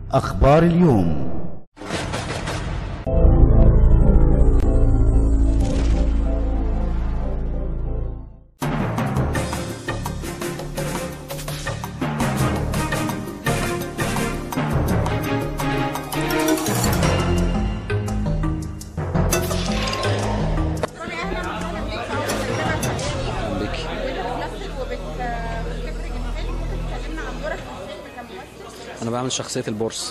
أخبار اليوم رامي اهلا وسهلا بيك في اول تجربه فنيه بيكي بتمثل وبتخرج الفيلم ممكن تكلمنا عن دورك في الفيلم كممثل انا بعمل شخصيه البورس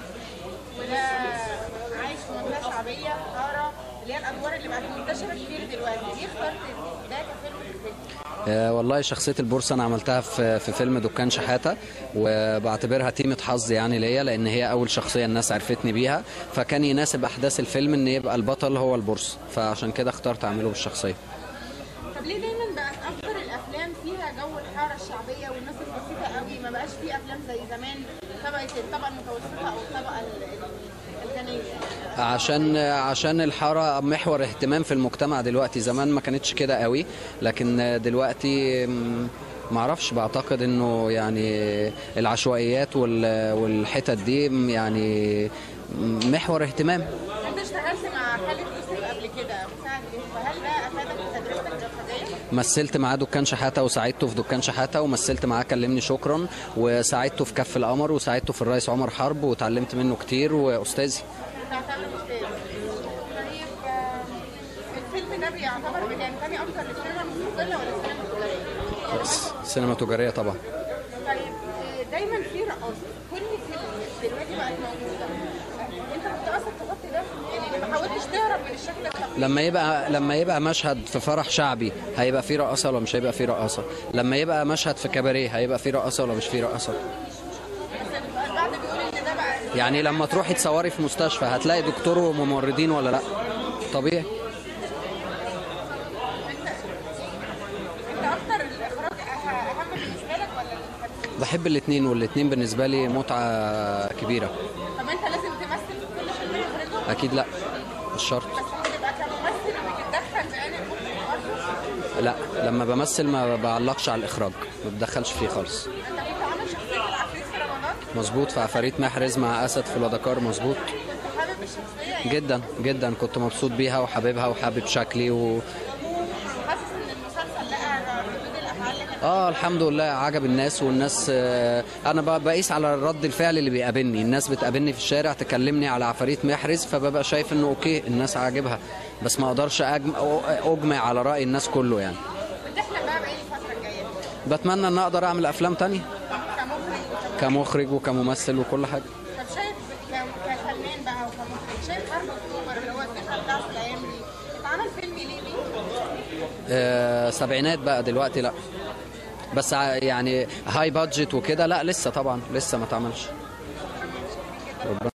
وده عايش في منطقه شعبيه حاره اللي هي الادوار اللي بقت منتشره كتير دلوقتي ليه اخترت ده كفيلم في الفيلم؟ آه والله شخصيه البورس انا عملتها في في فيلم دكان شحاته وبعتبرها تيمه حظ يعني ليا لان هي اول شخصيه الناس عرفتني بيها فكان يناسب احداث الفيلم ان يبقى البطل هو البورس فعشان كده اخترت اعمله بالشخصيه طب ليه دايما بقت اكتر الافلام فيها جو الحاره الشعبيه والناس البسيطه قوي ما بقاش في افلام زي زمان طبقه الطبقه المتوسطه او الطبقه ال- ال- الغنيه عشان عشان الحاره محور اهتمام في المجتمع دلوقتي زمان ما كانتش كده قوي لكن دلوقتي مم، معرفش بعتقد انه يعني العشوائيات وال- والحتت دي مم، يعني محور اهتمام انت اشتغلت مع خالد يوسف قبل كده مساعد ليه فهل ده افادك في تجربتك الاخراجيه؟ مثلت معاه دكان شحاته وساعدته في دكان شحاته ومثلت معاه كلمني شكرا وساعدته في كف القمر وساعدته في الرئيس عمر حرب وتعلمت منه كتير واستاذي تعتبره استاذ طيب آم، الفيلم ده بيعتبر بينتمي اكتر للسينما المستقله ولا السينما التجاريه؟ بس سينما تجاريه طبعا طيب آه، دايما في رقاصه كل فيلم دلوقتي بقت موجوده آه، انت كنت قاصد تغطي ده يعني ما حاولتش تهرب من الشكل التقليدي لما يبقى لما يبقى مشهد في فرح شعبي هيبقى فيه رقاصه ولا مش هيبقى فيه رقاصه لما يبقى مشهد في كباريه هيبقى فيه رقاصه ولا مش فيه رقاصه بس البعض بيقول ان ده بقى يعني لما تروحي تصوري في مستشفى هتلاقي دكتور وممرضين ولا لا طبيعي انت اكتر الاخراج أه- اهم بالنسبه لك ولا التمثيل؟ بحب الاثنين والاثنين بالنسبه لي متعه كبيره طب انت لازم تمثل في كل فيلم يخرجه اكيد لا مش شرط بس هتبقى كممثل بتتدخل بآن الخروج برضه لا لما بمثل ما بعلقش على الاخراج ما بتدخلش فيه خالص انت كنت عامل شخصيه العفريت في رمضان مظبوط في عفاريت محرز مع اسد في لودكار مظبوط كنت حابب الشخصيه يعني جدا جدا كنت مبسوط بيها وحاببها وحابب شكلي و... حاسس ان المسلسل لقى ردود الافعال اللي كانت اه الحمد لله عجب الناس والناس آه انا ب- بقيس على رد الفعل اللي بيقابلني الناس بتقابلني في الشارع تكلمني على عفاريت محرز فببقى شايف انه اوكي الناس عاجبها بس ما اقدرش أجم... أو- اجمع على راي الناس كله يعني بتحلم بقى بايه الفتره الجايه بتمنى ان اقدر اعمل افلام تانية كمخرج كمخرج وكممثل وكل حاجه طب شايف ك- كفنان بقى وكمخرج شايف حرب اكتوبر اللي هو الذكرى بتاعته الايام دي اتعمل فيلم ليه بيه؟ آه سبعينات بقى دلوقتي لا بس ع- يعني هاي بادجت وكده لا لسه طبعا لسه ما اتعملش ربنا